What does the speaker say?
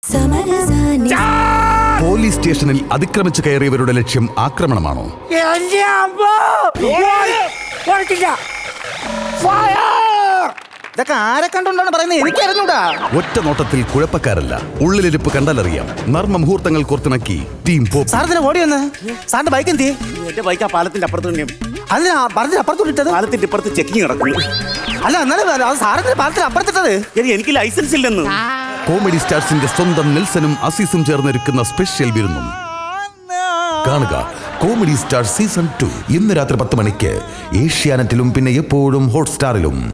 സമരസാനി police സ്റ്റേഷനിൽ അതിക്രമിച്ചു കയറിയവരുടെ ലക്ഷ്യം ആക്രമണമാണോ എന്റെ അമ്മോ! ഓയ്! ഓടിക്കില്ല. Fire! ഇതൊക്കെ ആരെ കണ്ടോണ്ടാണ് പറയുന്നത് എനിക്ക് അറിഞ്ഞൂടാ ഒറ്റ നോട്ടത്തിൽ കുഴപ്പക്കാരല്ല ഉള്ളിലിരിപ്പ് കണ്ടാലറിയാം നർമ്മ മുഹൂർത്തങ്ങൾ കോർത്തിണക്കി ടീം പോപ്പ് സാറിന് ഓടി വന്ന് സാറിന്റെ ബൈക്ക് എന്തി എന്റെ ബൈക്ക് ആ പാലത്തിന്റെ അപ്പുറത്ത് തന്നെ അതിന് പറഞ്ഞിട്ട് അപ്പുറത്തോട്ട് ഇട്ടത് പാലത്തിന്റെ ഇപ്പുറത്ത് ചെക്കിങ് നടക്കുന്നു അല്ല എന്നാലും അത് സാറിന്റെ പാലത്തിന് അപ്പുറത്തിട്ടത് എടി, എനിക്ക് ലൈസൻസ് ഇല്ലെന്ന് കോമഡി സ്റ്റാർസിന്റെ സ്വന്തം നെൽസനും അസീസും ചേർന്നൊരുക്കുന്ന സ്പെഷ്യൽ വിരുന്നും കാണുക കോമഡി സ്റ്റാർ സീസൺ ടു ഇന്ന് രാത്രി പത്ത് മണിക്ക് ഏഷ്യാനെറ്റിലും പിന്നെ എപ്പോഴും ഹോട്ട്സ്റ്റാറിലും